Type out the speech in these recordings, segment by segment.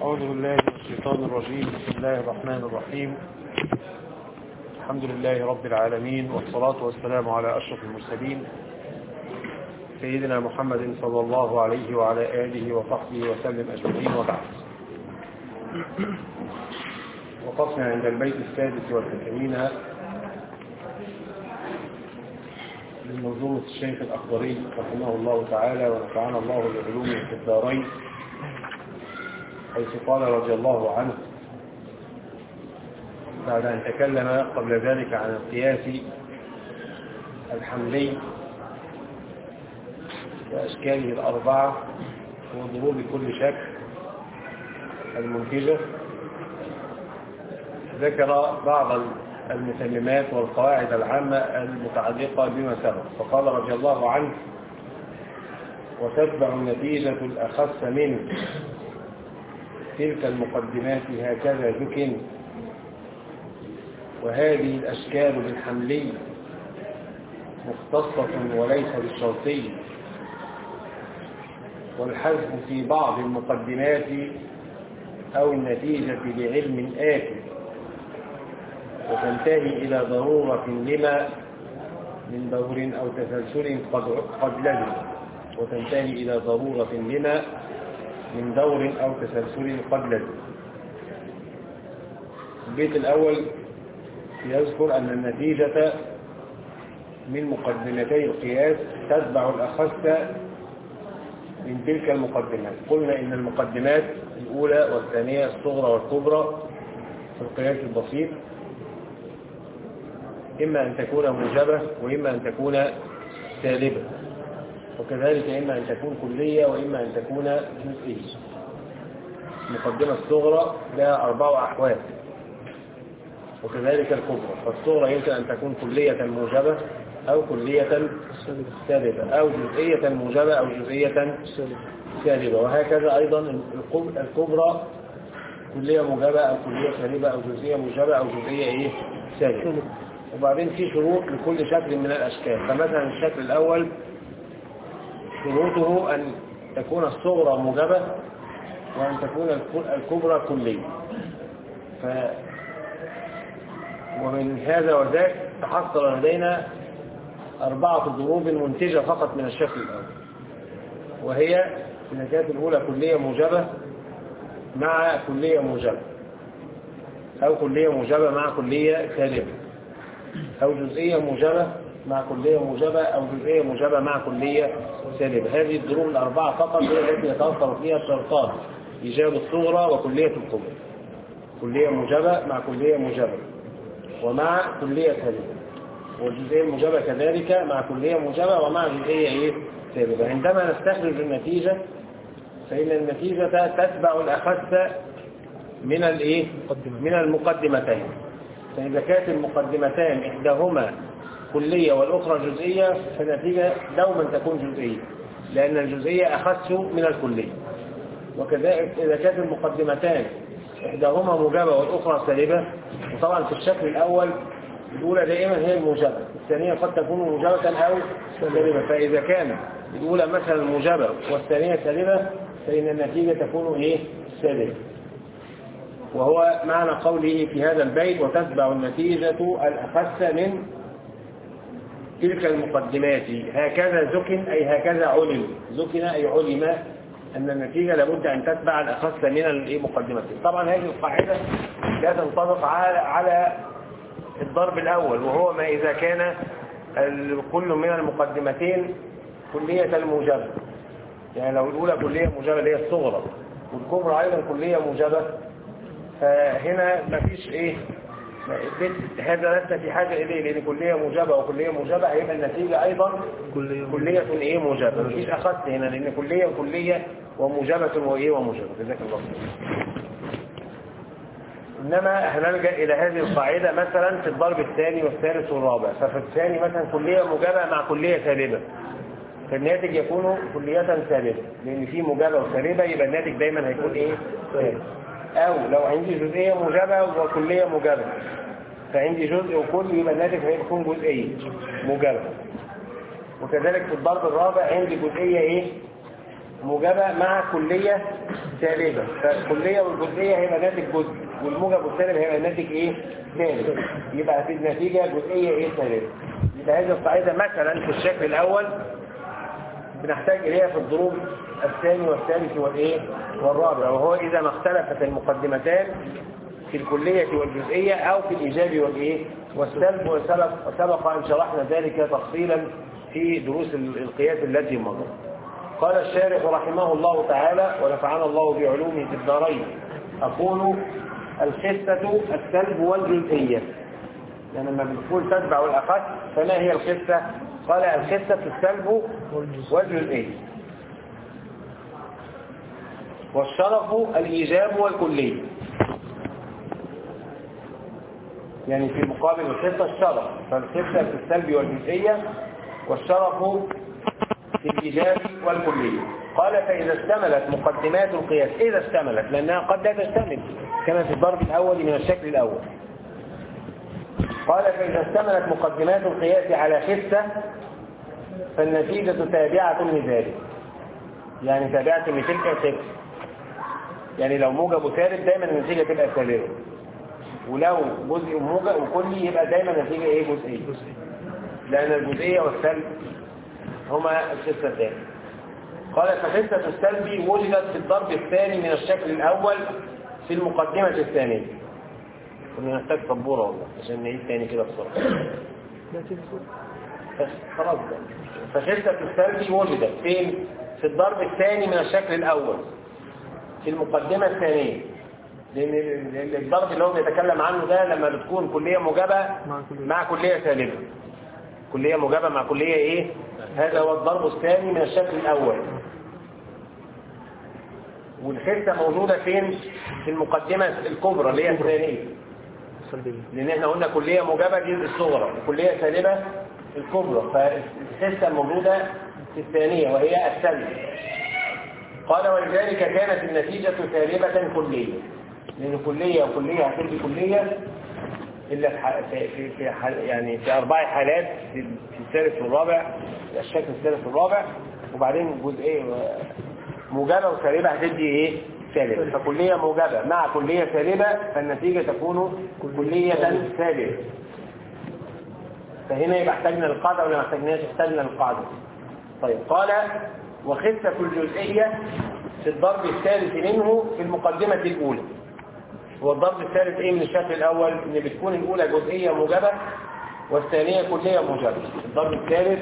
أعوذ بالله من الشيطان الرجيم بسم الله الرحمن الرحيم الحمد لله رب العالمين والصلاة والسلام على أشرف المرسلين سيدنا محمد صلى الله عليه وعلى آله وصحبه وسلم أجمعين وبعد وقفنا عند البيت السادس والتسعين من منظومة الشيخ الأخضري رحمه الله تعالى ونفعنا الله بعلومه في الدارين حيث قال رضي الله عنه بعد أن تكلم قبل ذلك عن القياس الحملي وأشكاله الأربعة وضروب كل شكل المنتجة ذكر بعض المسلمات والقواعد العامة المتعلقة بما سبق فقال رضي الله عنه وتتبع النتيجة الأخص منه تلك المقدمات هكذا ذكن وهذه الأشكال بالحملي مختصة وليس بالشرطي والحذف في بعض المقدمات أو النتيجة بعلم آتي وتنتهي إلى ضرورة لما من دور أو تسلسل قد قد لزم وتنتهي إلى ضرورة لما من دور أو تسلسل قد لزم البيت الأول يذكر أن النتيجة من مقدمتي القياس تتبع الأخص من تلك المقدمات قلنا إن المقدمات الأولى والثانية الصغرى والكبرى في القياس البسيط إما أن تكون موجبة وإما أن تكون سالبة وكذلك إما أن تكون كلية وإما أن تكون جزئية المقدمة الصغرى لها أربع أحوال وكذلك الكبرى فالصغرى يمكن أن تكون كلية موجبة أو كلية سالبة أو جزئية موجبة أو جزئية سالبة وهكذا أيضا الكبرى كلية موجبة أو كلية سالبة أو جزئية موجبة أو جزئية إيه سالبة وبعدين في شروط لكل شكل من الأشكال فمثلا الشكل الأول شروطه أن تكون الصغرى موجبة وأن تكون الكبرى كلية ف ومن هذا وذاك تحصل لدينا أربعة ضروب منتجة فقط من الشكل الأول وهي النتائج الأولى كلية موجبة مع كلية موجبة أو كلية موجبة مع كلية سالبة أو جزئية موجبة مع كلية موجبة أو جزئية موجبة مع كلية سالبة هذه الضروب الأربعة فقط هي التي يتوفر فيها الشرطان إيجاب الصغرى وكلية الكبرى كلية موجبة مع كلية موجبة ومع كلية سالبة والجزئية الموجبة كذلك مع كلية موجبة ومع جزئية إيه سالبة عندما نستخرج النتيجة فإن النتيجة تتبع الأخذ من الإيه من المقدمتين فإذا كانت المقدمتان إحداهما كلية والأخرى جزئية فالنتيجة دوما تكون جزئية لأن الجزئية أخذ من الكلية وكذلك إذا كانت المقدمتان إحداهما موجبة والأخرى سالبة وطبعا في الشكل الأول الأولى دائما هي الموجبة الثانية قد تكون موجبة أو سالبة فإذا كانت الأولى مثلا موجبة والثانية سالبة فإن النتيجة تكون إيه سالبة وهو معنى قوله في هذا البيت وتتبع النتيجة الأخس من تلك المقدمات هكذا زكن أي هكذا علم زكن أي علم أن النتيجة لابد أن تتبع الأخص من المقدمات طبعا هذه القاعدة لا تنطبق على على الضرب الأول وهو ما إذا كان كل من المقدمتين كلية الموجبة يعني لو الأولى كلية موجبة اللي هي الصغرى والكبرى أيضا كلية موجبة فهنا مفيش إيه هذا لسه في حاجة إليه لأن كلية موجبة وكلية موجبة هيبقى النتيجة أيضا كلية, كلية إيه موجبة مفيش أخذت هنا لأن كلية وكلية وموجبة وإيه وموجبة جزاك الله إنما هنلجأ إلى هذه القاعدة مثلا في الضرب الثاني والثالث والرابع ففي الثاني مثلا كلية موجبة مع كلية سالبة فالناتج يكون كلية سالبة لأن في موجبة وسالبة يبقى الناتج دايما هيكون إيه سالب أو لو عندي جزئية موجبة وكلية موجبة فعندي جزء وكل يبقى الناتج هيكون جزئية موجبة وكذلك في الضرب الرابع عندي جزئية ايه موجبة مع كلية سالبة فالكلية والجزئية هيبقى ناتج جزء والموجب والسالب هيبقى ناتج ايه سالب يبقى في النتيجة جزئية ايه سالبة يبقى هذه القاعدة مثلا في الشكل الأول بنحتاج إليها في الضروب الثاني والثالث والإيه والرابع وهو إذا ما اختلفت المقدمتان في الكلية والجزئية أو في الإيجاب والإيه والسلب وسبق سبق أن شرحنا ذلك تفصيلا في دروس القياس التي مضت قال الشارح رحمه الله تعالى ونفعنا الله بعلومه في الدارين أقول الخسة السلب والجزئية يعني لما بنقول تتبع الأخذ فما هي الخسة قال الخسة السلب والجزئية والشرف الإيجاب والكلية يعني في مقابل الخسة الشرف فالخسة في السلب والجزئية والشرف في الإيجاب والكلية قال فإذا اشتملت مقدمات القياس إذا اشتملت لأنها قد لا تشتمل كما في الضرب الأول من الشكل الأول قال فإذا اشتملت مقدمات القياس على خسة فالنتيجة تابعة لذلك يعني تابعة لتلك الخسة يعني لو موجب وثالث دايما النتيجة تبقى سالبة ولو جزء موجب وكلي يبقى دايما النتيجة ايه جزئية لأن الجزئية والسلب هما الخسة قال فخسة السلب وجدت في الضرب الثاني من الشكل الأول في المقدمة الثانية كنا نحتاج سبورة والله عشان نعيد تاني كده بسرعة خلاص فخسة السلب وجدت فين؟ في الضرب الثاني من الشكل الأول في المقدمة الثانية لأن الضرب اللي هو بيتكلم عنه ده لما بتكون كلية موجبة مع كلية سالبة كلية موجبة مع كلية ايه هذا هو الضرب الثاني من الشكل الأول والخسة موجودة فين في المقدمة الكبرى اللي هي الثانية لأن احنا قلنا كلية موجبة دي الصغرى وكلية سالبة الكبرى فالخسة الموجودة في الثانية وهي السلب قال ولذلك كانت النتيجة سالبة كلية لأن كلية وكلية هتدي كلية إلا في في في حال يعني في أربع حالات في الثالث والرابع الشكل الثالث والرابع وبعدين جزئية موجبة وسالبة هتدي إيه؟ سالبة فكلية موجبة مع كلية سالبة فالنتيجة تكون كلية سالبة فهنا يبقى احتاجنا القاعدة ولا ما احتاجناش احتاجنا القاعدة طيب قال وخسة الجزئية في الضرب الثالث منه في المقدمة الأولى هو الضرب الثالث ايه من الشكل الأول ان بتكون الأولى جزئية موجبة والثانية كلية موجبة الضرب الثالث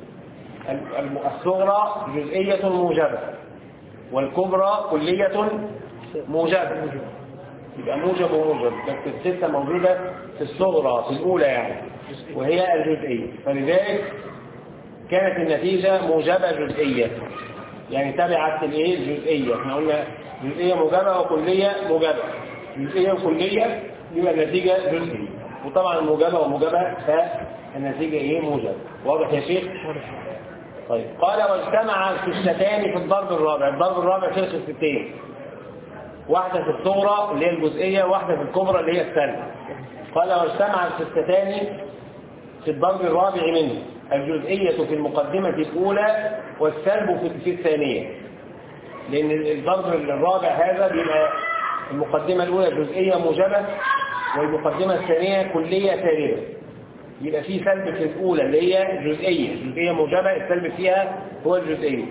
الصغرى جزئية موجبة والكبرى كلية موجبة يبقى موجب وموجب بس الستة موجودة في الصغرى في الأولى يعني وهي الجزئية فلذلك كانت النتيجة موجبة جزئية يعني تبعت الايه الجزئية احنا قلنا جزئية موجبة وكلية موجبة جزئية وكلية يبقى النتيجة جزئية وطبعا الموجبة وموجبة فالنتيجة ايه موجبة واضح يا شيخ طيب قال واجتمع الخستان في الضرب الرابع الضرب الرابع فيه خستين واحدة في الصغرى اللي هي الجزئية واحدة في الكبرى اللي هي السلب قال واجتمع الخستان في الضرب الرابع منه الجزئية في المقدمة الأولى والسلب في الثانية لأن الضرب الرابع هذا بيبقى المقدمة الأولى جزئية موجبة والمقدمة الثانية كلية سالبة يبقى في سلب في الأولى اللي هي جزئية جزئية موجبة السلب فيها هو الجزئية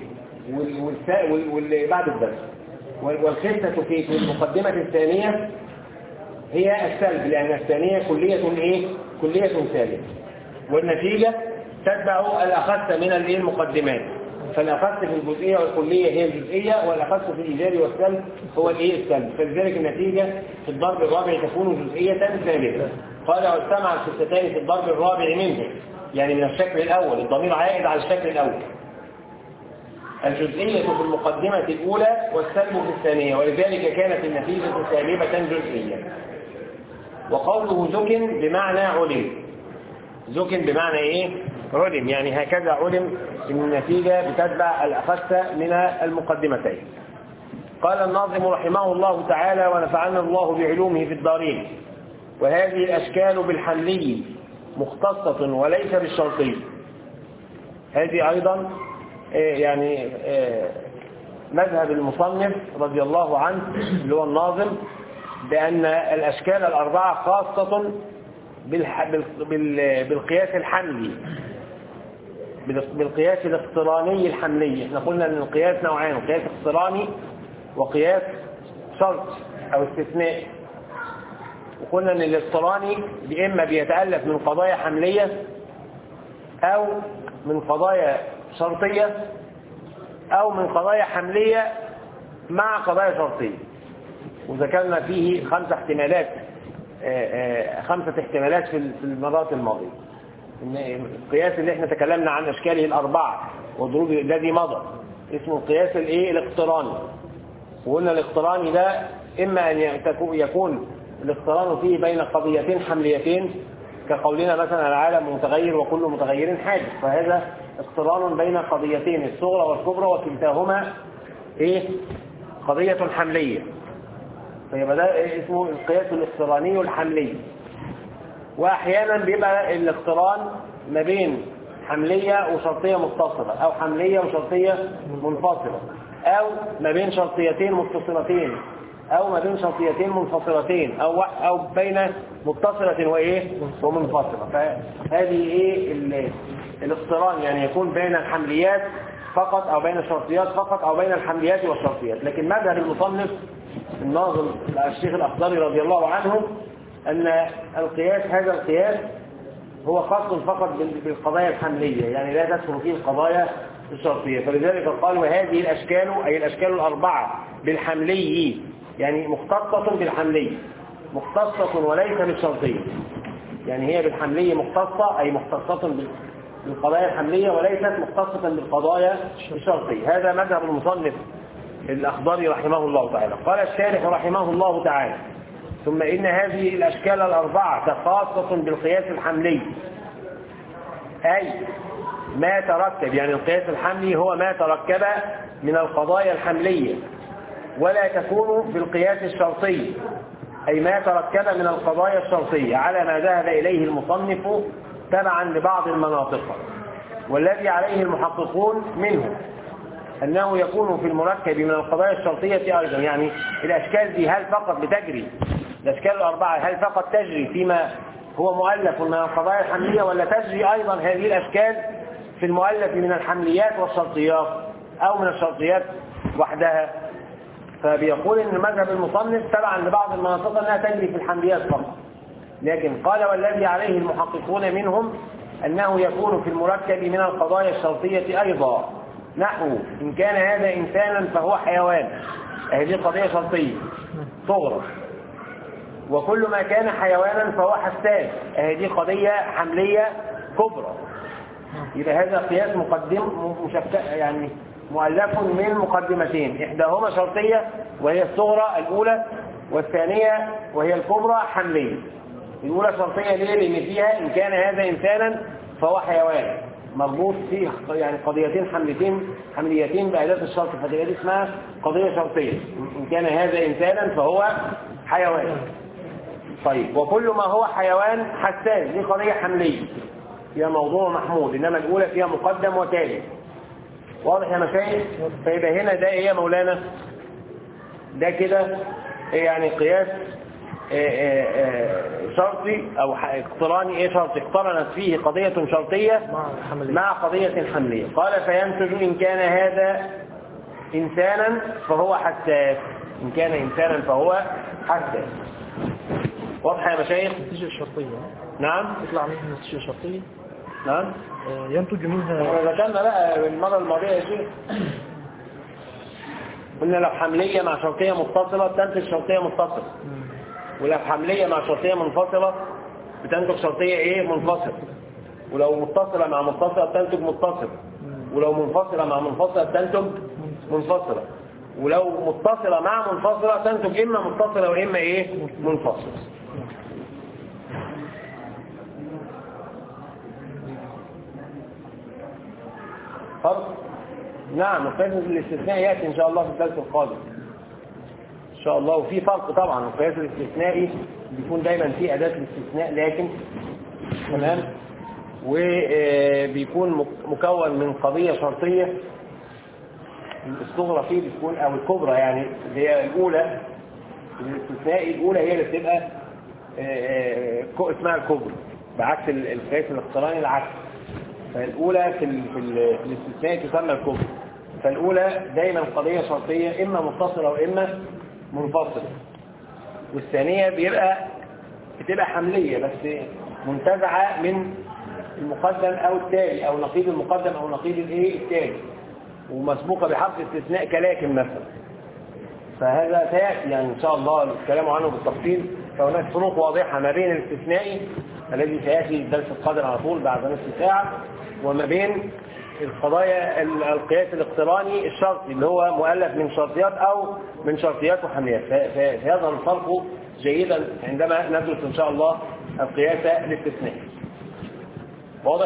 واللي بعد الدرس والخسة في المقدمة الثانية هي السلب لأن الثانية كلية إيه؟ كلية سالبة والنتيجة تتبع الأخذ من المقدمات فالأخذ في الجزئية والكلية هي الجزئية والأخذ في الإيجاب والسلب هو الإيه السلب فلذلك النتيجة في الضرب الرابع تكون جزئية ثالثة قال واجتمع الستتان في الضرب الرابع منه يعني من الشكل الأول الضمير عائد على الشكل الأول الجزئية في المقدمة الأولى والسلب في الثانية ولذلك كانت النتيجة سالبة جزئية وقوله زكن بمعنى علم زكن بمعنى ايه علم يعني هكذا علم ان النتيجة بتتبع الأخذ من المقدمتين قال الناظم رحمه الله تعالى ونفعنا الله بعلومه في الدارين وهذه الأشكال بالحملي مختصة وليس بالشرطي هذه أيضا يعني مذهب المصنف رضي الله عنه اللي هو الناظم بأن الأشكال الأربعة خاصة بالح... بال... بال... بالقياس الحملي بال- بالقياس الاقتراني الحملي احنا قلنا ان القياس نوعان قياس اقتراني وقياس شرط او استثناء وقلنا ان الاقتراني اما بيتالف من قضايا حمليه او من قضايا شرطيه او من قضايا حمليه مع قضايا شرطيه وذكرنا فيه خمس احتمالات آه، آه، خمسه احتمالات في في المرات الماضيه إن القياس اللي احنا تكلمنا عن اشكاله الاربعه والضروب الذي مضى اسمه القياس الايه الاقتراني وقلنا الاقتراني ده اما ان يكون- يكون الاقتران فيه بين قضيتين حمليتين كقولنا مثلا العالم متغير وكل متغير حادث فهذا اقتران بين قضيتين الصغرى والكبرى وكلتاهما ايه قضيه حمليه فيبقى ده إيه اسمه القياس الاقتراني الحملي واحيانا بيبقى الاقتران ما بين حمليه وشرطيه متصله او حمليه وشرطيه منفصله او ما بين شرطيتين متصلتين او ما بين شرطيتين منفصلتين او او بين متصله وايه ومنفصله فهذه ايه ال- الاقتران يعني يكون بين الحمليات فقط او بين الشرطيات فقط او بين الحمليات والشرطيات لكن مذهب المصنف الناظم الشيخ الاخضري رضي الله عنه أن القياس هذا القياس هو خاص فقط بال- بالقضايا الحملية يعني لا تدخل فيه القضايا الشرطية فلذلك قال وهذه الأشكال أي الأشكال الأربعة بالحملي يعني مختصة بالحملي مختصة وليس بالشرطية يعني هي بالحملية مختصة أي مختصة بال- بالقضايا الحملية وليست مختصة بالقضايا الشرطية هذا مذهب المصنف الأخضري رحمه الله تعالى قال الشارح رحمه الله تعالى ثم إن هذه الأشكال الأربعة خاصة بالقياس الحملي أي ما تركب يعني القياس الحملي هو ما تركب من القضايا الحملية ولا تكون بالقياس الشرطي أي ما تركب من القضايا الشرطية على ما ذهب إليه المصنف تبعا لبعض المناطق والذي عليه المحققون منه أنه يكون في المركب من القضايا الشرطية أيضا يعني الأشكال دي هل فقط بتجري الأشكال الأربعة هل فقط تجري فيما هو مؤلف من القضايا الحملية ولا تجري أيضا هذه الأشكال في المؤلف من الحمليات والشرطيات أو من الشرطيات وحدها فبيقول ان مذهب المصنف تبعا لبعض المناطق انها تجري في الحمليات فقط لكن قال والذي عليه المحققون منهم انه يكون في المركب من القضايا الشرطية ايضا نحو ان كان هذا انسانا فهو حيوان هذه قضية شرطية صغرى وكل ما كان حيوانا فهو حساس هذه قضية حملية كبرى يبقى هذا قياس مقدم مشكل يعني مؤلف من مقدمتين إحداهما شرطية وهي الصغرى الأولى والثانية وهي الكبرى حملية الأولى شرطية ليه؟ لأن فيها إن كان هذا إنسانا فهو حيوان مربوط فيه يعني قضيتين حملتين حمليتين بأداة الشرط فدي دي اسمها قضية شرطية إن كان هذا إنسانا فهو حيوان طيب وكل ما هو حيوان حساس دي قضية حملية فيها موضوع محمود إنما الأولى فيها مقدم وتالي واضح يا مشايخ فيبقى هنا ده ايه يا مولانا ده كده يعني قياس آه، آه، آه، شرطي او ح- اقتراني ايه شرطي اقترنت فيه قضية شرطية مع الحملية مع قضية حملية قال فينتج ان كان هذا انسانا فهو حساس ان كان انسانا فهو حساس واضحة يا مشايخ النتيجة الشرطية نعم يطلع منها النتيجة الشرطية نعم آه، ينتج منها احنا ذكرنا بقى المرة الماضية يا شيخ قلنا لو حملية مع شرطية متصلة تنتج شرطية متصلة مم. ولو حملية مع شرطية منفصلة بتنتج شرطية ايه منفصلة ولو متصلة مع متصلة بتنتج متصلة ولو منفصلة مع منفصلة بتنتج منفصلة ولو متصلة مع منفصلة تنتج إما متصلة وإما إيه منفصلة فرق نعم القياس الاستثناء يأتي إن شاء الله في الدرس القادم إن شاء الله وفي فرق طبعا القياس الاستثنائي بيكون دايما فيه أداة الاستثناء لكن تمام وبيكون مكون من قضية شرطية الصغرى فيه بتكون او الكبرى يعني اللي هي الاولى الاستثناء الاولى هي اللي بتبقى آه، آه، كو- اسمها الكبرى بعكس ال- القياس الاقتراني العكس فالاولى في ال- في ال- في الاستثناء تسمى الكبرى فالاولى دايما قضيه شرطيه اما متصله واما منفصله والثانيه بيبقى بتبقى حمليه بس منتزعه من المقدم او التالي او نقيض المقدم او نقيض الايه التالي ومسبوقه بحرف استثناء كلاكن مثلا فهذا سياتي يعني ان شاء الله الكلام عنه بالتفصيل فهناك فروق واضحه ما بين الاستثنائي الذي سياتي الدرس القادر على طول بعد نصف ساعه وما بين القضايا ال- القياس الاقتراني الشرطي اللي هو مؤلف من شرطيات او من شرطيات وحمليات ف- ف- فيظهر الفرق جيدا عندما ندرس ان شاء الله القياس الاستثنائي واضح؟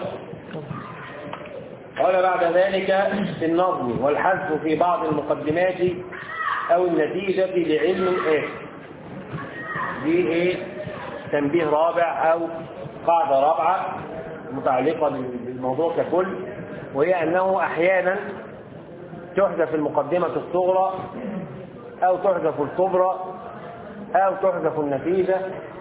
قال بعد ذلك في النظم والحذف في بعض المقدمات أو النتيجة لعلم آخر دي إيه تنبيه رابع أو قاعدة رابعة متعلقة بالموضوع ككل وهي أنه أحيانا تحذف المقدمة الصغرى أو تحذف الكبرى أو تحذف النتيجة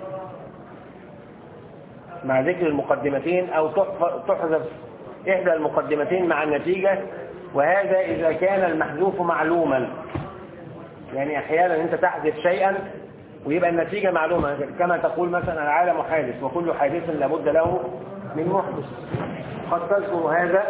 مع ذكر المقدمتين أو تحف- تحذف إحدى المقدمتين مع النتيجة وهذا إذا كان المحذوف معلوما يعني أحيانا أنت تحذف شيئا ويبقى النتيجة معلومة كما تقول مثلا العالم حادث وكل حادث لابد له من محدث قد تذكر هذا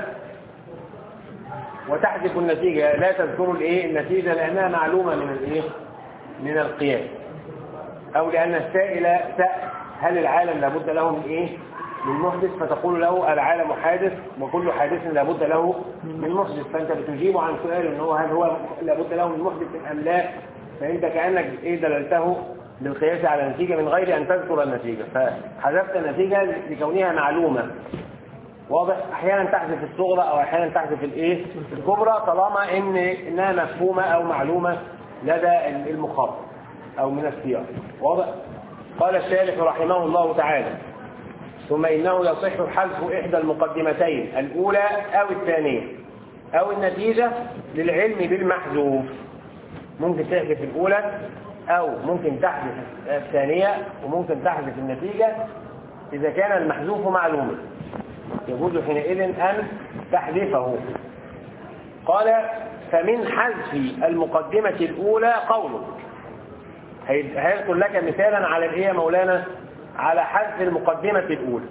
وتحذف النتيجة لا تذكر الايه النتيجة لأنها معلومة من الايه من القياس أو لأن السائل سأل هل العالم لابد له من ايه من محدث فتقول له العالم حادث وكل حادث لابد له من محدث فأنت بتجيب عن سؤال ان هو هل هو لابد له من محدث أم لا فأنت كأنك ايه دللته للقياس على النتيجة من غير أن تذكر النتيجة فحذفت النتيجة لكونها معلومة واضح احيانا تحذف الصغرى او احيانا تحذف الايه الكبرى طالما ان انها مفهومه او معلومه لدى المخاطب او من السياق واضح قال الشارح رحمه الله تعالى ثم انه يصح حذف احدى المقدمتين الاولى او الثانيه او النتيجه للعلم بالمحذوف ممكن تحذف الاولى او ممكن تحذف الثانيه وممكن تحذف النتيجه اذا كان المحذوف معلوما يجوز حينئذ أن تحذفه قال فمن حذف المقدمة الأولى قولك هي- هيذكر لك مثالا على الايه يا مولانا على حذف المقدمة الأولى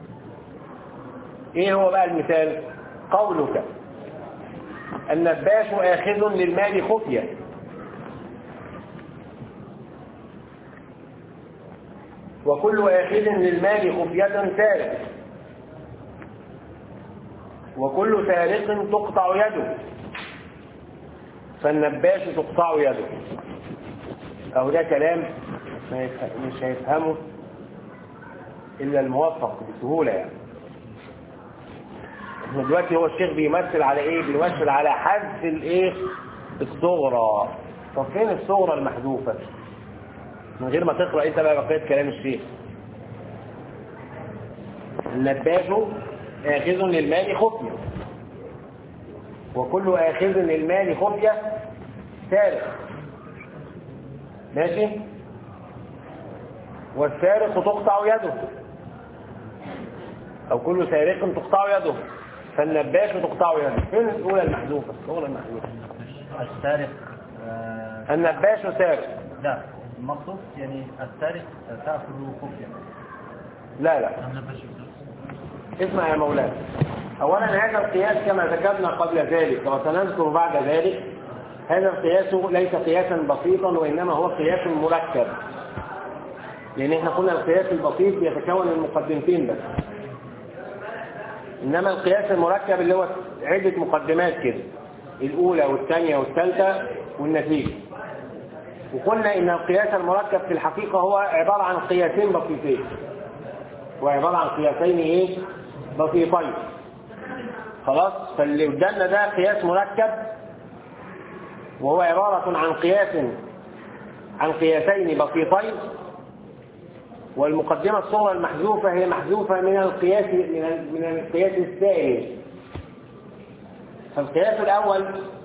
ايه هو بقى المثال قولك النباش آخذ للمال خفية وكل آخذ للمال خفية سارق وكل سارق تقطع يده فالنباش تقطع يده أو ده كلام ما يفه- مش هيفهمه إلا الموفق بسهولة يعني احنا دلوقتي هو الشيخ بيمثل على ايه بيمثل على حذف الايه الصغرى طب فين الصغرى المحذوفة من غير ما تقرأ انت بقى بقية كلام الشيخ النباش آخذ للمال خفية وكل آخذ للمال خفية سارق ماشي والسارق تقطع يده أو كل سارق تقطع يده فالنباش تقطع يده فين الأولى المحذوفة الأولى المحذوفة السارق آه، النباش سارق لا المقصود يعني السارق تأخذ خفية لا لا اسمع يا مولانا اولا هذا القياس كما ذكرنا قبل ذلك وسنذكر بعد ذلك هذا القياس ليس قياسا بسيطا وانما هو قياس مركب لان احنا قلنا القياس البسيط يتكون من مقدمتين بس انما القياس المركب اللي هو عدة مقدمات كده الاولى والثانية والثالثة والنتيجة وقلنا ان القياس المركب في الحقيقة هو عبارة عن قياسين بسيطين وعبارة عن قياسين ايه بسيطين خلاص فاللي قدامنا ده قياس مركب وهو عبارة عن قياس عن قياسين بسيطين والمقدمة الصغرى المحذوفة هي محذوفة من القياس من ال- من القياس الثاني فالقياس الأول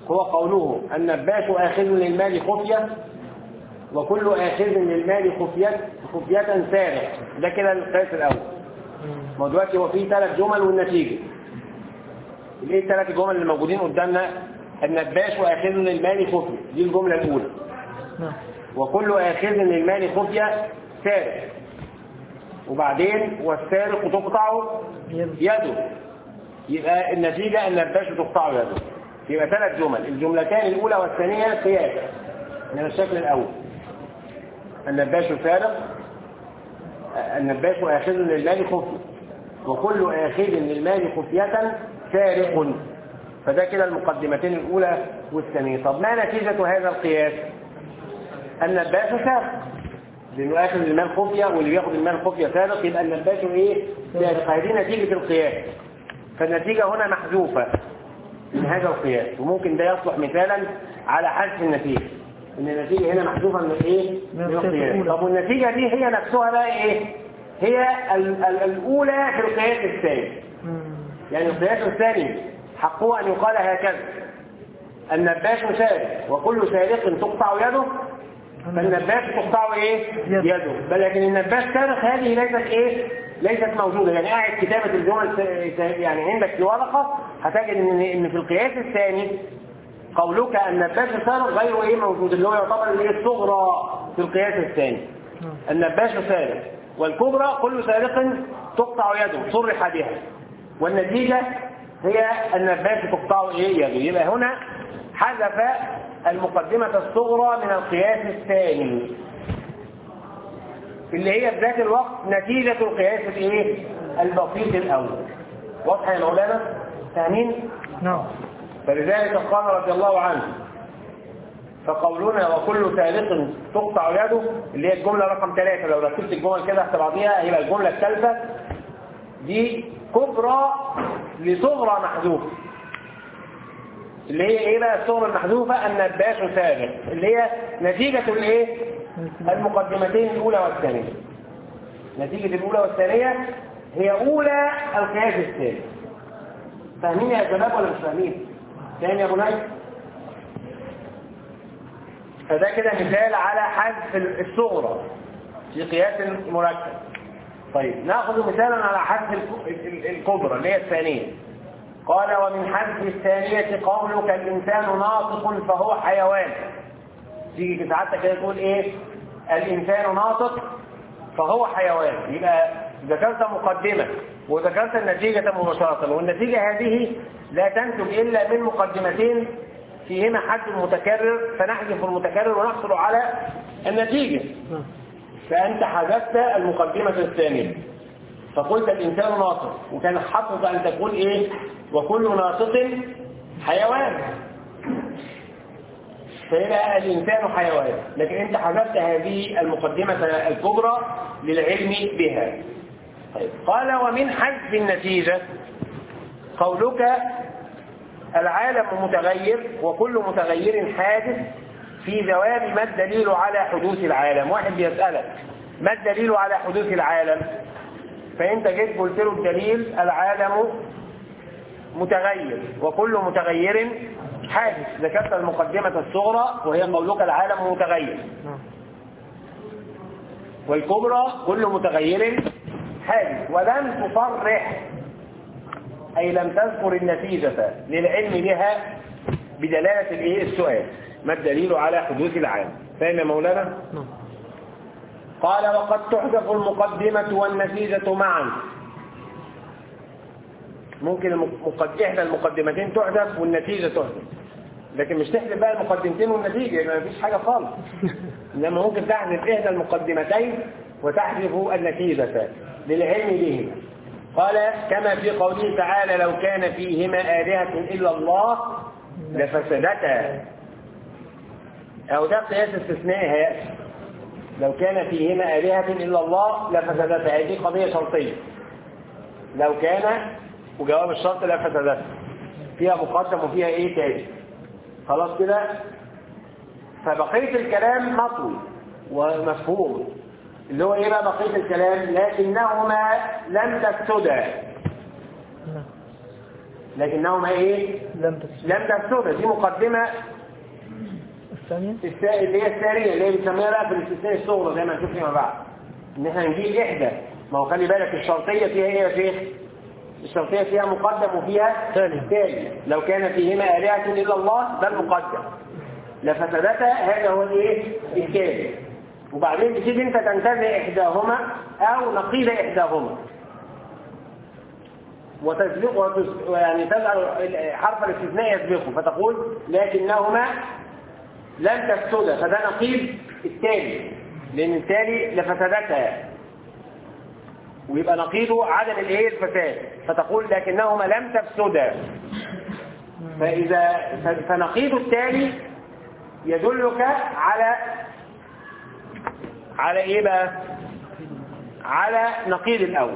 هو قوله النباش آخذ للمال خفية وكل آخذ للمال خفية خفية سارق ده كده القياس الأول ما هو دلوقتي هو فيه ثلاث جمل والنتيجة ايه الثلاث جمل اللي موجودين قدامنا النباش آخذ للمال خفية دي الجملة الأولى نعم وكل آخذ للمال خفية سارق وبعدين والسارق تقطع يد. يده يبقى النتيجة أن النباش تقطع يده يبقى ثلاث جمل الجملتان الأولى والثانية قياس من الشكل الأول النباش سارق النباش آخذ للمال خفية وكل آخذ للمال خفية سارق فده كده المقدمتين الأولى والثانية طب ما نتيجة هذا القياس النباش سارق لأنه آخذ المال خفية واللي بياخد المال خفية سارق يبقى النباش إيه سارق هذه نتيجة القياس فالنتيجة هنا محذوفة من هذا القياس وممكن ده يصلح مثالا على حذف النتيجة ان النتيجة هنا محذوفة من ايه من من القياس القياس الأولى. طب والنتيجة دي هي نفسها بقى ايه هي ال ال الأولى في القياس الثاني مم. يعني القياس الثاني حقه أن يقال هكذا النباش سارق وكل سارق تقطع يده فالنباش تقطع ايه يد. يده بل لكن النباش سارق هذه ليست ايه ليست موجودة يعني قاعد كتابة الجمل س- س- يعني عندك في ورقة هتجد ان ان في القياس الثاني قولك النباش سارق غير ايه موجود اللي هو يعتبر الايه الصغرى في القياس الثاني نعم. النباش سارق والكبرى كل سارق تقطع يده صرح بها والنتيجة هي النباش تقطع ايه يده يبقى هنا حذف المقدمة الصغرى من القياس الثاني اللي هي في ذات الوقت نتيجة القياس الايه البسيط الاول واضح يا مولانا فاهمين نعم فلذلك قال رضي الله عنه فقولنا وكل سارق تقطع يده اللي هي الجملة رقم ثلاثة لو رتبت الجمل كده تحت بعضيها هيبقى الجملة الثالثة دي كبرى لصغرى محذوفة اللي هي ايه بقى الصغرى المحذوفة النباش سارق اللي هي نتيجة الايه المقدمتين الأولى والثانية نتيجة الأولى والثانية هي أولى القياس الثاني فاهمين يا شباب ولا مش فاهمين؟ فاهم يا بني؟ فده كده مثال على حذف الصغرى في قياس المركب طيب ناخذ مثالا على حذف الك- ال- ال- الكبرى اللي هي الثانية قال ومن حذف الثانية قولك الإنسان ناطق فهو حيوان تيجي ساعتها كده تقول إيه الإنسان ناطق فهو حيوان يبقى ذكرت مقدمة وذكرت النتيجة مباشرة والنتيجة هذه لا تنتج إلا من مقدمتين فيهما حد متكرر فنحذف المتكرر ونحصل على النتيجة نعم. فأنت حذفت المقدمة الثانية فقلت الإنسان ناطق وكان حقك أن تقول إيه وكل ناطق حيوان فيبقى الإنسان حيوان لكن أنت حذفت هذه المقدمة الكبرى للعلم بها طيب. قال ومن حذف النتيجة قولك العالم متغير وكل متغير حادث في جواب ما الدليل على حدوث العالم واحد بيسألك ما الدليل على حدوث العالم فانت جيت قلت له الدليل العالم متغير وكل متغير حادث ذكرت المقدمة الصغرى وهي قولك العالم متغير نعم. والكبرى كل متغير حادث ولم تصرح أي لم تذكر النتيجة للعلم بها بدلالة الإيه السؤال ما الدليل على حدوث العالم فاهم يا مولانا؟ نعم. قال وقد تحذف المقدمة والنتيجة معا ممكن المقد... إحدى المقدمتين تحذف والنتيجة تحذف لكن مش تحذف بقى المقدمتين والنتيجة يبقى مفيش حاجة خالص إنما ممكن تحذف إحدى المقدمتين وتحذف النتيجة للعلم بهما قال كما في قوله تعالى لو كان فيهما آلهة إلا الله لفسدتا أو ده قياس استثنائي هيأتي لو كان فيهما آلهة إلا الله لفسدتا هذه قضية شرطية لو كان وجواب الشرط لفسدتا فيها مقدم وفيها إيه تاني خلاص كده فبقية الكلام مطوي ومفهوم اللي هو ايه بقى بقية الكلام لكنهما لم تفسدا نعم. لكنهما ايه لم تسجد لم تفسد دي مقدمة الثانية الس- اللي هي الثانية اللي هي بنسميها بقى في الاستثناء الصغرى زي ما هنشوف فيما بعد ان احنا نجيب احدى ما هو خلي بالك الشرطية فيها ايه يا شيخ الشرطية فيها مقدم وفيها تالي. تالي لو كان فيهما آلهة إلا الله ده المقدم لفسدتا هذا هو الايه التالي وبعدين تيجي انت تنتزع احداهما او نقيض احداهما وتسبق وتس... يعني تجعل حرف الاستثناء يسبقه فتقول لكنهما لم تفسد فده نقيض التالي لان التالي لفسدتها ويبقى نقيضه عدم الايه الفساد فتقول لكنهما لم تفسدا فاذا ف- فنقيض التالي يدلك على على ايه بقى على نقيض الاول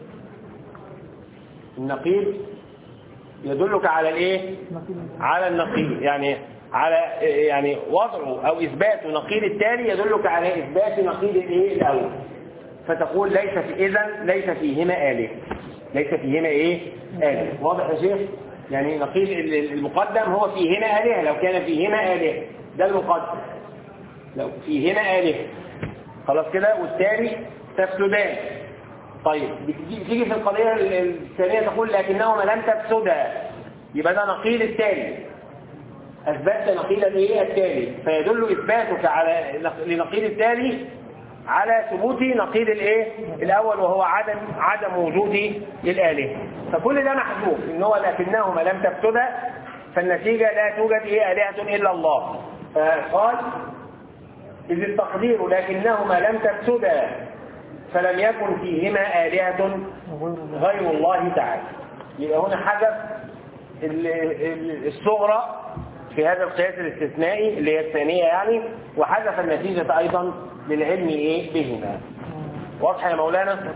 النقيض يدلك على الايه على النقيض يعني على يعني وضعه او اثبات نقيض التالي يدلك على اثبات نقيض الايه الاول فتقول ليس في اذا ليس فيهما اله ليس فيهما ايه اله واضح يا شيخ يعني نقيض ال- المقدم هو فيهما الهه لو كان فيهما الهه ده المقدم لو فيهما الهه خلاص كده والتالي تفسدان طيب بتيجي تيجي في القضية الثانية تقول لكنهما لم تفسدا يبقى ده نقيض التالي أثبتت نقيض الايه التالي فيدل إثباتك على لنقيض التالي على ثبوت نقيض الايه الأول وهو عدم عدم وجود الآلهة فكل ده محذوف إن هو لكنهما لم تفسدا فالنتيجة لا توجد ايه آلهة إلا الله فقال إذ التقدير لكنهما لم تفسدا فلم يكن فيهما آلهة غير الله تعالى يبقى هنا حدث ال- ال- الصغرى في هذا القياس الاستثنائي اللي هي الثانية يعني وحدث النتيجة أيضا للعلم إيه بهما واضح يا مولانا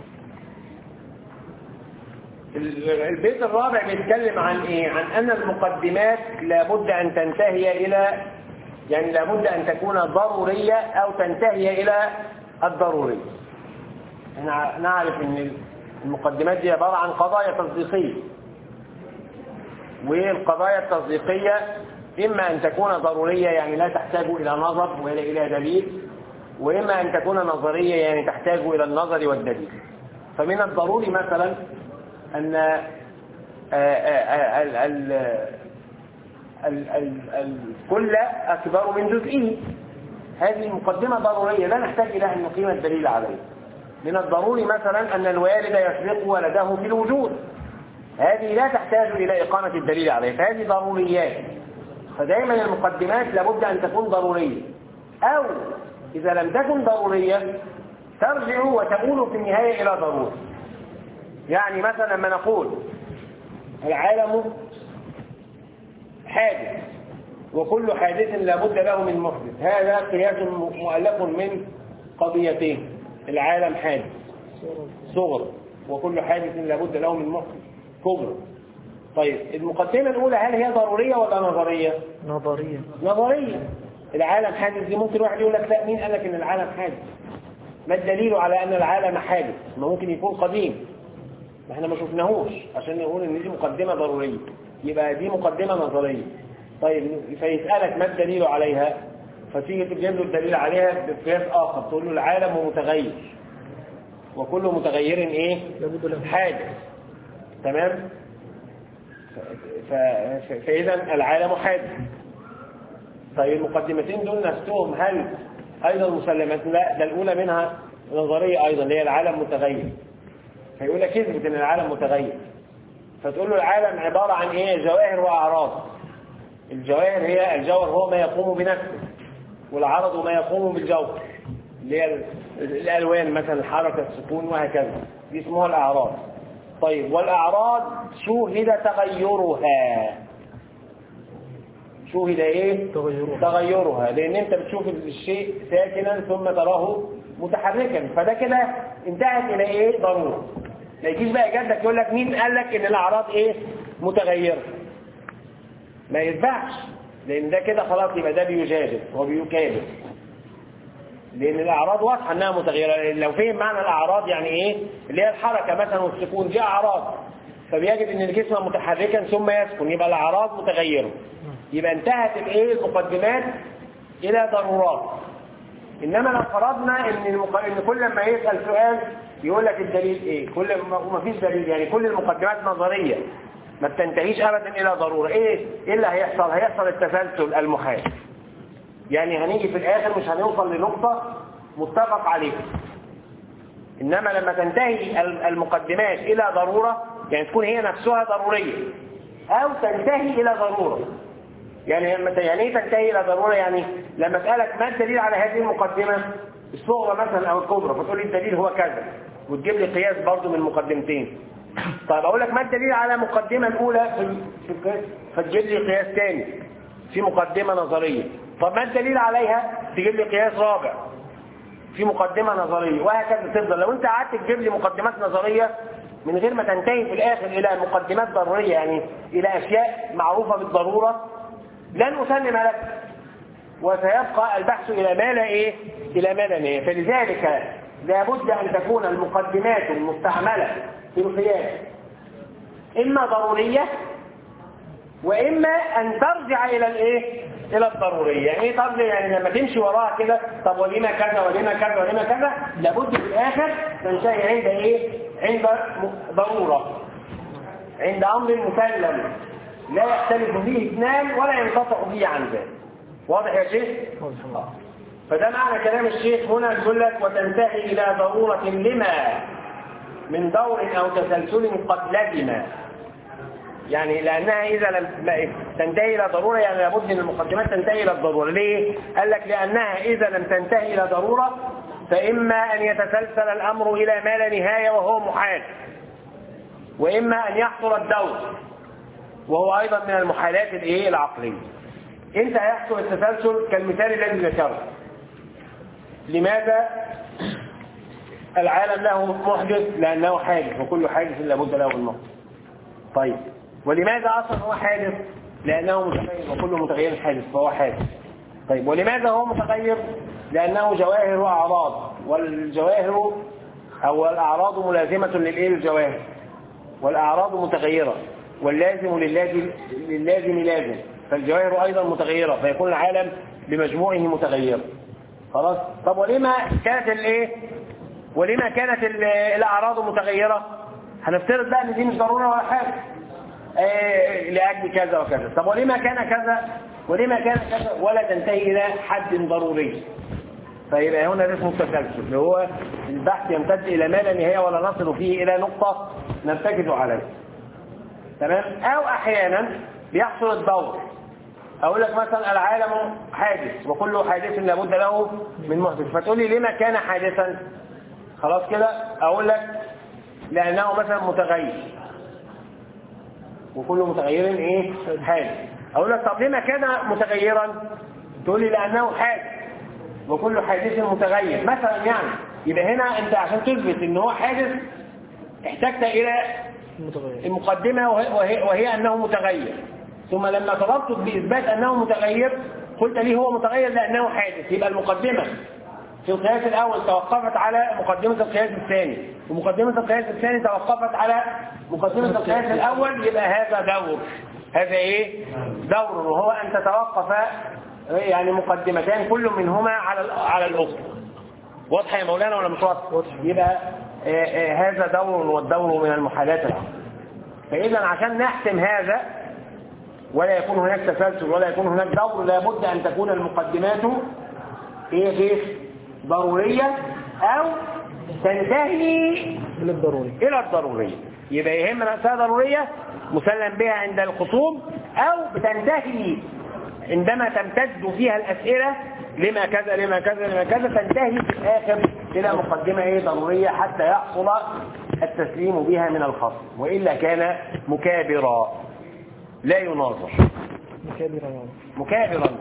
ال- البيت الرابع بيتكلم عن ايه عن ان المقدمات لابد ان تنتهي الى يعني لابد ان تكون ضرورية او تنتهي الى الضرورية احنا نعرف ان المقدمات دي عبارة عن قضايا تصديقية والقضايا التصديقية إما أن تكون ضرورية يعني لا تحتاج إلى نظر ولا إلى دليل وإما أن تكون نظرية يعني تحتاج إلى النظر والدليل فمن الضروري مثلا أن آه، آه، آه، ال- ال- ال- ال- الكل أكبر من جزئه هذه المقدمة ضرورية لا نحتاج إلى أن نقيم الدليل عليه من الضروري مثلا أن الوالد يسبق ولده في الوجود هذه لا تحتاج إلى إقامة الدليل عليه فهذه ضروريات فدائما المقدمات لابد أن تكون ضرورية أو إذا لم تكن ضرورية ترجع وتكون في النهاية إلى ضرورة يعني مثلا لما نقول العالم حادث وكل حادث لابد له من محدث هذا قياس مؤلف من قضيتين العالم حادث صغر وكل حادث لابد له من محدث كبرى طيب المقدمة الأولى هل هي ضرورية ولا نظرية؟ نظرية نظرية العالم حادث دي ممكن واحد يقول لك لا مين قال لك ان العالم حادث ما الدليل على ان العالم حادث ما ممكن يكون قديم ما احنا ما شفناهوش عشان نقول ان دي مقدمة ضرورية يبقى دي مقدمة نظرية طيب فيسألك ما الدليل عليها فتيجي تجيب له الدليل عليها بقياس اخر تقول له العالم متغير وكل متغير ايه لابد له حادث تمام ف... ف... فإذا العالم حادث طيب المقدمتين دول نفسهم هل أيضا مسلمات لا ده الأولى منها نظرية أيضا اللي هي العالم متغير فيقول لك اثبت إن العالم متغير فتقول له العالم عبارة عن إيه جواهر وأعراض الجواهر هي الجوهر هو ما يقوم بنفسه والعرض ما يقوم بالجوهر اللي هي ال- الألوان مثلا الحركة السكون وهكذا دي اسمها الأعراض طيب والأعراض شوهد تغيرها شوهد ايه تغيرها. تغيرها لان انت بتشوف الشيء ساكنا ثم تراه متحركا فده كده انتهت الى ايه ضروره ما يجيش بقى جدك يقول لك مين قال لك ان الاعراض ايه متغيره ما يتبعش لان ده كده خلاص يبقى ده بيجادل وبيكابر لان الاعراض واضحه انها متغيره لو فهم معنى الاعراض يعني ايه اللي هي الحركه مثلا والسكون دي اعراض فبيجد ان الجسم متحركا ثم يسكن يبقى الاعراض متغيره يبقى انتهت الايه المقدمات الى ضرورات انما لو فرضنا ان المق... ان كل ما يسال سؤال يقول لك الدليل ايه كل ما وما فيش دليل يعني كل المقدمات نظريه ما بتنتهيش ابدا الى ضروره ايه ايه اللي هيحصل هيحصل التسلسل المحال يعني هنيجي في الاخر مش هنوصل لنقطه متفق عليها انما لما تنتهي المقدمات الى ضروره يعني تكون هي نفسها ضروريه او تنتهي الى ضروره يعني لما يعني ايه تنتهي الى ضروره يعني لما اسالك ما الدليل على هذه المقدمه الصغرى مثلا او الكبرى فتقول لي الدليل هو كذا وتجيب لي قياس برضه من مقدمتين طيب اقول لك ما الدليل على المقدمه الاولى في في القياس فتجيب لي قياس ثاني في مقدمه نظريه طب ما الدليل عليها تجيب لي قياس رابع في مقدمه نظريه وهكذا تفضل لو انت قعدت تجيب لي مقدمات نظريه من غير ما تنتهي في الاخر الى مقدمات ضروريه يعني الى اشياء معروفه بالضروره لن اسلم لك وسيبقى البحث الى ما لا ايه الى ما لا نهايه فلذلك لابد ان تكون المقدمات المستعمله في القياس اما ضروريه واما ان ترجع الى الايه الى الضروريه يعني ايه ترجع يعني لما تمشي وراها كده طب ولما كذا ولما كذا ولما كذا لابد في الاخر تنتهي عند ايه عند ضروره عند امر مسلم لا يختلف فيه اثنان ولا ينقطع فيه عن ذلك واضح يا شيخ آه. فده معنى كلام الشيخ هنا يقول لك وتنتهي الى ضروره لما من دور او تسلسل قد لزم يعني لانها اذا لم تنتهي الى ضروره يعني لابد ان المقدمات تنتهي الى الضروره ليه قال لك لانها اذا لم تنتهي الى ضروره فاما ان يتسلسل الامر الى ما لا نهايه وهو محال واما ان يحصل الدور وهو ايضا من المحالات الايه العقليه انت هيحصل التسلسل كالمثال الذي ذكره لماذا العالم له محدث لانه حادث وكل حادث لابد له من محدث طيب ولماذا اصلا هو حادث لانه متغير وكل متغير حادث فهو حادث طيب ولماذا هو متغير لانه جواهر واعراض والجواهر او الاعراض ملازمه للايه الجواهر والاعراض متغيره واللازم للازم للازم لازم فالجواهر ايضا متغيره فيكون العالم بمجموعه متغير خلاص طب ولما كانت الايه ولما كانت الاعراض متغيره هنفترض بقى ان دي مش ضروره ولا حاجه إيه لاجل كذا وكذا طب ولما كان كذا ولما كان كذا ولا تنتهي الى حد ضروري فيبقى هنا ده اسمه التسلسل اللي هو البحث يمتد الى ما لا نهايه ولا نصل فيه الى نقطه نرتكز عليها تمام او احيانا بيحصل الدور اقول لك مثلا العالم حادث وكل حادث لابد له من محدث فتقول لي لما كان حادثا خلاص كده اقول لك لانه مثلا متغير وكل متغير ايه حادث اقول لك طب لما كان متغيرا تقول لي لانه حادث وكل حادث متغير مثلا يعني يبقى هنا انت عشان تثبت ان هو حادث احتجت الى المقدمه وهي, وهي انه متغير ثم لما طلبت باثبات انه متغير قلت لي هو متغير لانه حادث يبقى المقدمه في القياس الاول توقفت على مقدمه القياس الثاني ومقدمه القياس الثاني توقفت على مقدمه القياس الاول يبقى هذا دور هذا ايه دور وهو ان تتوقف يعني مقدمتان كل منهما على على الاخرى واضحه يا مولانا ولا مش واضحه يبقى آآ آآ هذا دور والدور من المحالات العقل فاذا عشان نحسم هذا ولا يكون هناك تسلسل ولا يكون هناك دور لابد ان تكون المقدمات ايه غير ضروريه او تنتهي الى الضروري الى الضروريه يبقى يهمنا مساله ضروريه مسلم بها عند الخصوم او بتنتهي عندما تمتد فيها الاسئله لما كذا لما كذا لما كذا تنتهي في الاخر الى مقدمه ايه ضروريه حتى يحصل التسليم بها من الخصم والا كان مكابرا لا يناظر مكابرا يعني مكابرا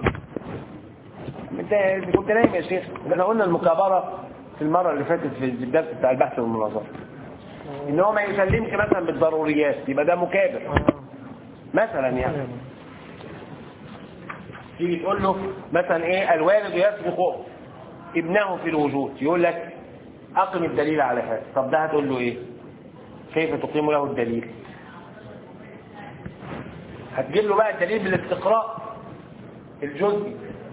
انت كنت نايم يا شيخ احنا قلنا المكابره في المره اللي فاتت في الدرس بتاع البحث والمناظره ان هو ما يسلمش مثلا بالضروريات يبقى ده مكابر مثلا يعني تيجي تقول له مثلا ايه الوالد يسبق ابنه في الوجود يقول لك اقم الدليل على هذا طب ده هتقول له ايه كيف تقيم له الدليل هتجيب له بقى الدليل بالاستقراء الجزئي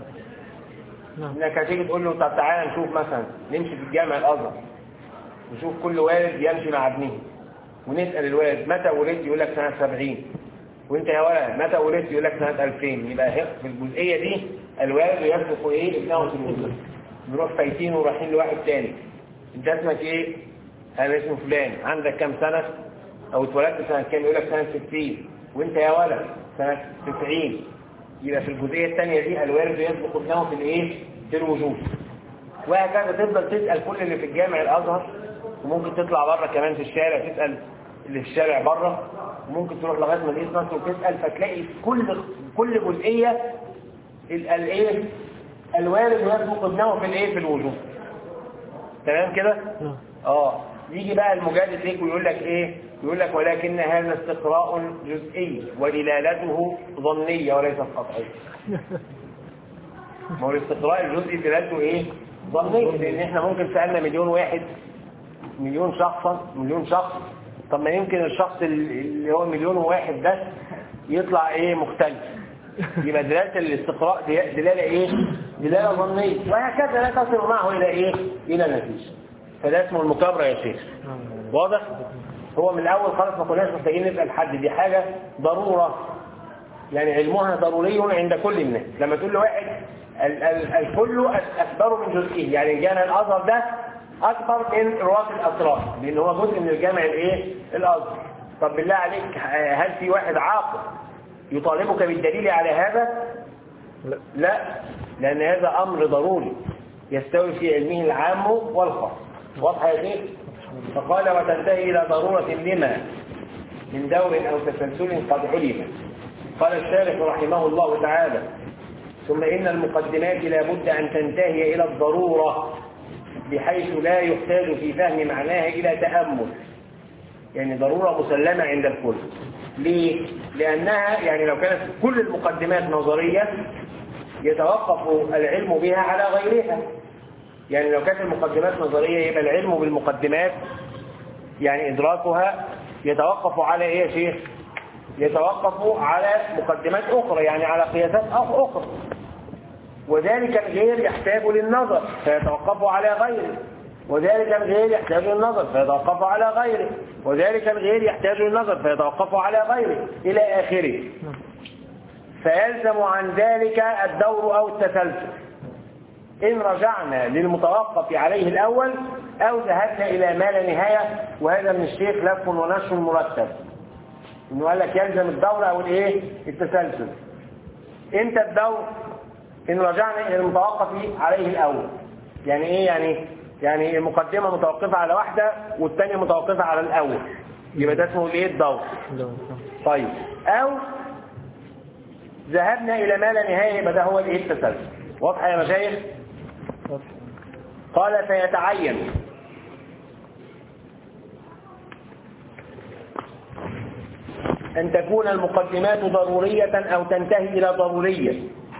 نعم انك هتيجي تقول له طب تعالى نشوف مثلا نمشي في الجامع الازهر نشوف كل والد يمشي مع ابنه ونسال الوالد متى ولدت يقول لك سنه 70 وانت يا ولد متى ولدت يقول لك سنه 2000 يبقى هي- في الجزئيه دي الوالد يسبق ايه ابنه في الوجود نروح فايتين ورايحين لواحد تاني انت اسمك ايه انا اسمي فلان عندك كام سنه او اتولدت سنه كام يقول لك سنه 60 وانت يا ولد سنه 90 يبقى في الجزئيه الثانيه دي الوالد يسبق ابنه في الايه في الوجود وهكذا تفضل تسال كل اللي في الجامع الازهر وممكن تطلع بره كمان في الشارع تسال اللي في الشارع بره وممكن تروح لغايه مدينه نصر وتسال فتلاقي في كل كل جزئيه ال- الايه الوالد يسبق ابنه في الايه في الوجود تمام كده نعم اه يجي بقى المجادل ليك ويقول لك ايه يقول لك ولكن هذا استقراء جزئي ودلالته ظنيه وليست قطعيه ما هو الاستقراء الجزئي دلالته ايه ظنيه لان احنا ممكن سالنا مليون واحد مليون شخصا مليون شخص طب ما يمكن الشخص اللي هو مليون واحد بس يطلع ايه مختلف يبقى دلاله الاستقراء دي- دلاله ايه دلاله ظنيه وهكذا لا تصل معه الى ايه الى نتيجه فده اسمه المكابره يا شيخ نعم واضح هو من الاول خالص ما كناش محتاجين نسال حد دي حاجه ضروره يعني علمها ضروري عند كل الناس لما تقول لواحد ال- ال- الكل اكبر من جزئيه يعني الجامع الازهر ده اكبر من رواة الاسرار لان هو جزء من الجامع الايه الازهر طب بالله عليك هل في واحد عاقل يطالبك بالدليل على هذا لا لا لأن هذا أمر ضروري يستوي في علمه العام والخاص واضح يا شيخ فقال وتنتهي إلى ضرورة لما من دور أو تسلسل قد علم قال الشارح رحمه الله تعالى ثم إن المقدمات لا بد أن تنتهي إلى الضرورة بحيث لا يحتاج في فهم معناها إلى تأمل يعني ضرورة مسلمة عند الكل ليه؟ لأنها يعني لو كانت كل المقدمات نظرية يتوقف العلم بها على غيرها يعني لو كانت المقدمات نظرية يبقى العلم بالمقدمات يعني إدراكها يتوقف على إيه يا شيخ؟ يتوقف على مقدمات أخرى يعني على قياسات أخ- أخرى وذلك الغير يحتاج للنظر فيتوقف على غيره وذلك الغير يحتاج للنظر فيتوقف على غيره وذلك الغير يحتاج للنظر فيتوقف على غيره إلى آخره فيلزم عن ذلك الدور أو التسلسل إن رجعنا للمتوقف عليه الأول أو ذهبنا إلى ما لا نهاية وهذا من الشيخ لف ونشر مرتب إنه قال لك يلزم الدور أو الإيه التسلسل إمتى الدور إن رجعنا إلى المتوقف عليه الأول يعني إيه يعني يعني المقدمة متوقفة على واحدة والثانية متوقفة على الأول يبقى ده اسمه الإيه الدور لا نعم طيب أو ذهبنا إلى ما لا نهاية يبقى ده هو الإيه التسلسل واضحة يا مشايخ واضح. قال فيتعين أن تكون المقدمات ضرورية أو تنتهي إلى ضرورية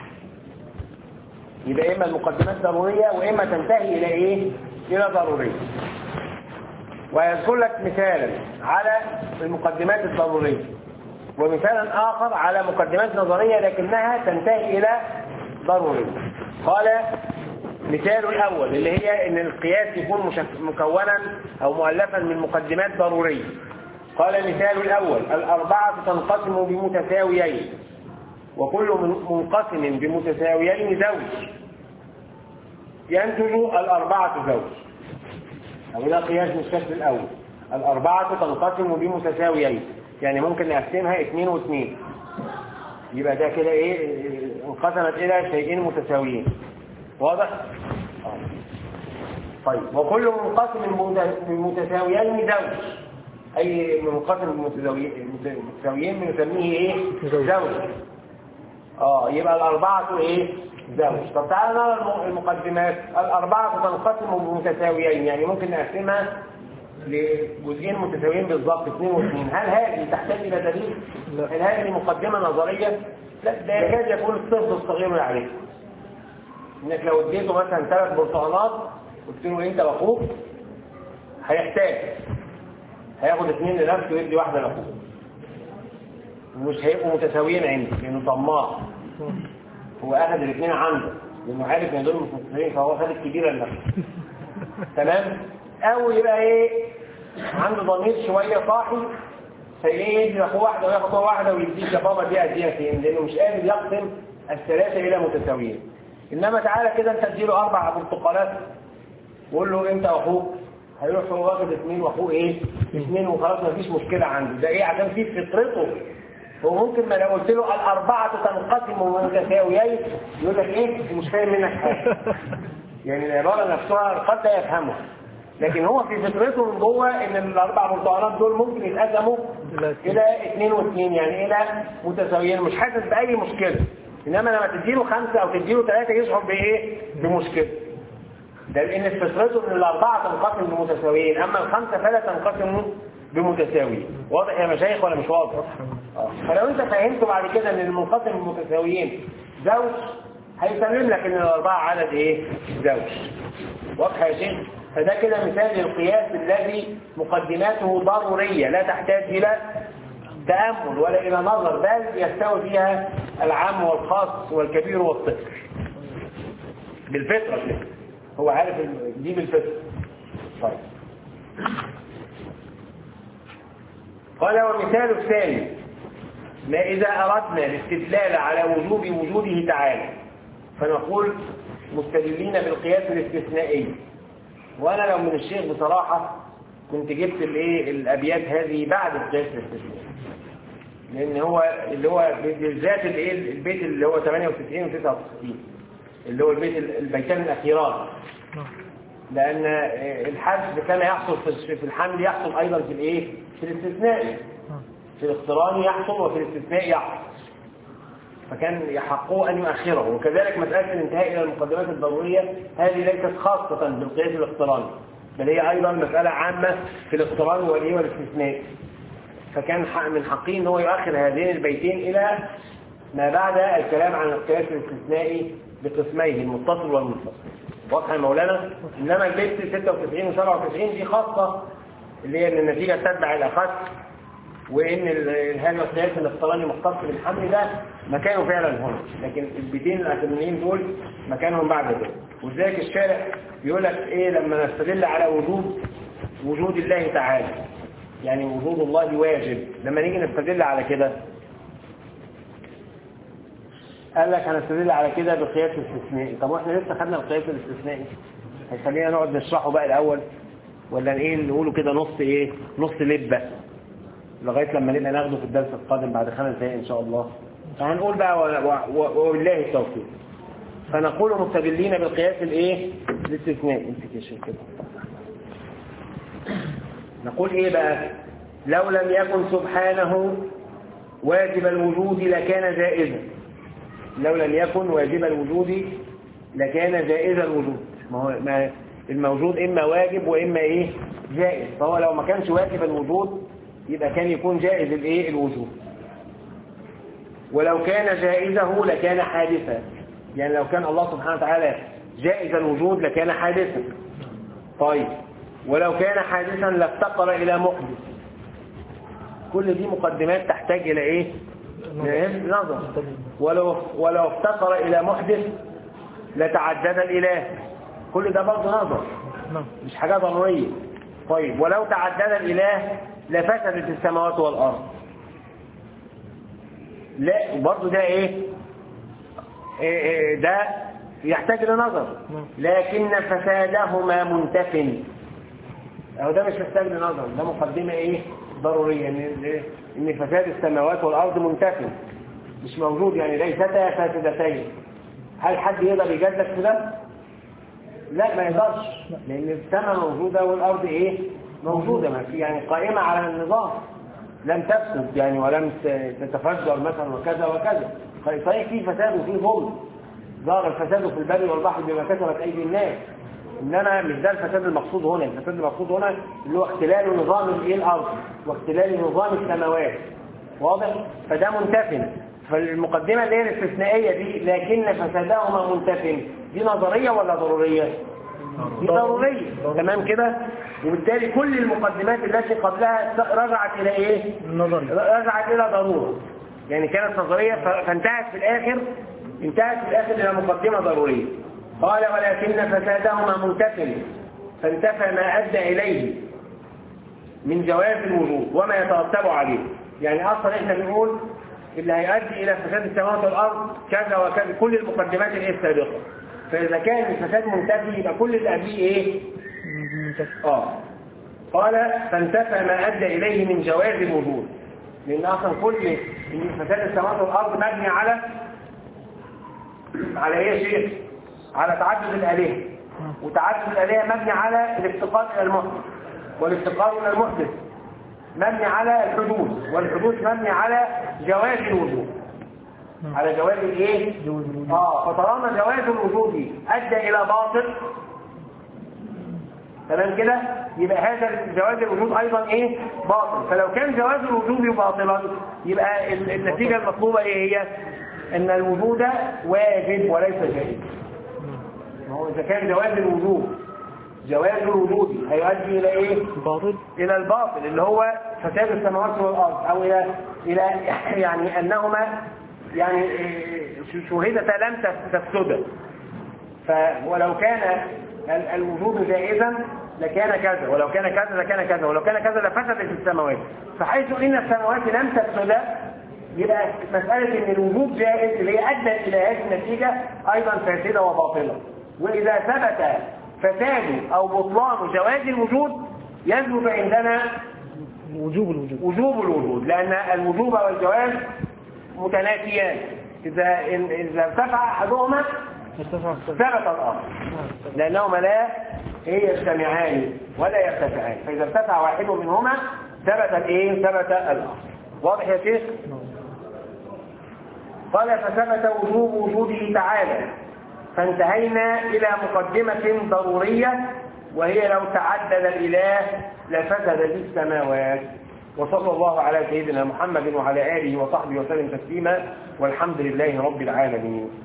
يبقى إما المقدمات ضرورية وإما تنتهي إلى إيه؟ إلى ضرورية ويذكر لك مثالا على المقدمات الضرورية ومثالا آخر على مقدمات نظرية لكنها تنتهي إلى ضرورية قال مثال الأول اللي هي إن القياس يكون مشك- مكونا أو مؤلفا من مقدمات ضرورية قال مثال الأول الأربعة تنقسم بمتساويين وكل من- منقسم بمتساويين زوج ينتج الأربعة زوج أو ده قياس من الشكل الأول الأربعة تنقسم بمتساويين يعني ممكن نقسمها اثنين واثنين يبقى ده كده ايه انقسمت إلى شيئين متساويين واضح؟ آه. طيب وكل منقسم بمتساويين زوج أي منقسم بمتساويين متساويين بنسميه ايه؟ زوج. زوج اه يبقى الأربعة ايه؟ زوج طب تعالى نرى الم- المقدمات الأربعة تنقسم بمتساويين يعني ممكن نقسمها لجزئين متساويين بالظبط اثنين واثنين هل هذه تحتاج إلى دليل؟ لا. هل هذه مقدمة نظرية؟ لا ده يكاد يكون الطفل الصغير يعرفه انك لو اديته مثلا ثلاث برتقانات قلت له انت واخوك هيحتاج هياخد اثنين لنفسه ويدي واحده لاخوه ومش هيبقوا متساويين عندي لانه طماع هو اخذ الاثنين عنده لانه عارف ان دول متساويين فهو خد الكبيره لنفسه تمام او يبقى ايه عنده ضمير شويه صاحي فايه يدي لاخوه واحده وياخد هو واحده ويديك يا بابا دي اديها فين لانه مش قادر يقسم الثلاثه الى متساويين انما تعالى كده انت تديله اربع برتقالات وقول له انت واخوك هيروح هو واخد اثنين واخوه ايه اثنين وخلاص مفيش مشكله عنده ده ايه عشان في فطرته هو ممكن ما لو قلت له الاربعه تنقسم متساويين يقول لك ايه مش فاهم منك حاجه يعني العباره نفسها قد لا يفهمها لكن هو في فطرته من جوه ان الاربع برتقالات دول ممكن يتقسموا الى اثنين واثنين يعني الى متساويين مش حاسس باي مشكله انما لما تديله خمسه او تديله ثلاثه يشعر بايه بمشكله ده لان فطرته ان الاربعه تنقسم بمتساويين اما الخمسه فلا تنقسم بمتساويين واضح يا مشايخ ولا مش واضح آه. فلو انت فهمت بعد كده ان المنقسم بمتساويين زوج هيسلم لك ان الاربعه عدد ايه زوج واضح يا شيخ فده كده مثال للقياس الذي مقدماته ضروريه لا تحتاج الى تامل ولا الى نظر بل يستوي فيها العام والخاص والكبير والطفل بالفطره كده هو عارف ال- دي بالفطره طيب قال ومثال الثاني ما إذا أردنا الاستدلال على وجوب وجوده تعالى فنقول مستدلين بالقياس الاستثنائي وأنا لو من الشيخ بصراحة كنت جبت الايه الأبيات هذه بعد القياس الاستثنائي لأن هو اللي هو بالذات الايه البيت اللي هو 68 و 69 اللي هو البيت البيتان الأخيران لأن الحذف كان يحصل في الحمل يحصل أيضا في الإيه؟ في الاستثناء في الاقتران يحصل وفي الاستثناء يحصل فكان يحقه أن يؤخره وكذلك مسألة الانتهاء إلى المقدمات الضرورية هذه ليست خاصة بالقياس الاقتراني بل هي أيضا مسألة عامة في الاقتران والإيه والاستثناء فكان حق- من حقه أن هو يؤخر هذين البيتين إلى ما بعد الكلام عن القياس الاستثنائي بقسميه المتصل والمنفصل واضح يا مولانا انما البيت 96 و 97 دي خاصه اللي هي ان النتيجه تتبع الاخذ وان ال- هذا القياس الاقتراني مختص بالحمل ده مكانه فعلا هنا لكن البيتين الاخرانيين دول مكانهم بعد ذلك ولذلك الشارع بيقول لك ايه لما نستدل على وجود وجود الله تعالى يعني وجود الله واجب لما نيجي نستدل على كده قال لك هنستدل على كده بالقياس الاستثنائي طب واحنا لسه خدنا القياس الاستثنائي هيخلينا نقعد نشرحه بقى الاول ولا ايه نقوله كده نص ايه نص لبه لغايه لما نبقى ناخده في الدرس القادم بعد خمس دقائق ان شاء الله فهنقول بقى و- و- و- وبالله التوفيق فنقول مستدلين بالقياس الايه الاستثنائي امسك يا شيخ كده نقول ايه بقى لو لم يكن سبحانه واجب الوجود لكان جائزا لو لم يكن واجب الوجود لكان جائز الوجود ما هو ما الموجود إما واجب وإما إيه جائز فهو لو ما كانش واجب الوجود يبقى كان يكون جائز الإيه الوجود ولو كان جائزه لكان حادثا يعني لو كان الله سبحانه وتعالى جائز الوجود لكان حادثا طيب ولو كان حادثا لافتقر إلى محدث كل دي مقدمات تحتاج إلى إيه نظر ولو ولو افتقر إلى محدث لتعدد الإله كل ده برضه نظر نعم مش حاجة ضرورية طيب ولو تعدد الإله لفسدت السماوات والأرض لا برضه ده إيه؟ إيه إيه ده يحتاج لنظر لكن فسادهما منتف أهو ده مش محتاج لنظر ده مقدمة إيه ضرورية إن إن فساد السماوات والأرض منتف مش موجود يعني ليستا فاسدتين هل حد يقدر يجادلك في ده؟ لا ما يقدرش لأن السماء موجودة والأرض إيه؟ موجودة ما في يعني قائمة على النظام لم تفسد يعني ولم ت- تتفجر مثلا وكذا وكذا صحيح في فساد وفي ظلم ظهر الفساد في البر والبحر بما كسبت أيدي الناس إنما مش ده الفساد المقصود هنا الفساد المقصود هنا اللي هو اختلال نظام الإيه الأرض واختلال نظام السماوات واضح فده منتفن فالمقدمة اللي هي الاستثنائية دي لكن فسادهما منتفن دي نظرية ولا ضرورية؟ دي ضرورية تمام كده؟ وبالتالي كل المقدمات التي قبلها رجعت إلى إيه؟ النظر رجعت إلى ضرورة يعني كانت نظرية ف- فانتهت في الآخر انتهت في الآخر إلى مقدمة ضرورية قال ولكن فسادهما منتفل فانتفى ما أدى إليه من جواز الوجود وما يترتب عليه يعني أصلا إحنا بنقول اللي هيؤدي إلى فساد السماوات والأرض كذا وكذا كل المقدمات اللي هي السابقة فإذا كان الفساد منتفي يبقى كل اللي قبليه إيه؟ آه قال فانتفى ما أدى إليه من جواز الوجود لأن أصلا كل إن فساد السماوات والأرض مبني على على إيه يا شيخ؟ على تعدد الآلهة وتعدد الآلهة مبني على الافتقار إلى المحدث والافتقار إلى المحدث مبني على الحدوث والحدوث مبني على جواز الوجود على جواز الايه؟ اه فطالما جواز الوجود ادى الى باطل تمام كده يبقى هذا جواز الوجود ايضا ايه باطل فلو كان جواز الوجود باطلا يبقى ال- النتيجه المطلوبه ايه هي ان الوجود واجب وليس جائز ما هو اذا كان جواز الوجود جواز الوجود هيؤدي الى ايه باطل الى الباطل اللي هو فساد السماوات والارض او الى الى يعني انهما يعني إيه، شهدتا لم تفسدا ف- ولو كان ال- الوجود جائزا لكان كذا ولو كان كذا لكان كذا ولو كان كذا لفسدت السماوات فحيث ان السماوات لم تفسدا يبقى مسألة ان الوجود جائز اللي هي ادت الى هذه النتيجة ايضا فاسدة وباطلة واذا ثبت فساد او بطلان جواز الوجود يثبت عندنا وجوب الوجود وجوب الوجود لأن الوجوب والجواز متنافيان إذا إذا ارتفع أحدهما ارتفع السبب ثبت الآخر لأنهما لا إيه يجتمعان ولا يرتفعان فإذا ارتفع واحد منهما ثبت الإيه ثبت الآخر واضح يا شيخ قال فثبت وجوب وجوده تعالى فانتهينا إلى مقدمة ضرورية وهي لو تعدد الإله لفسدت السماوات وصلى الله على سيدنا محمد وعلى آله وصحبه وسلم تسليما والحمد لله رب العالمين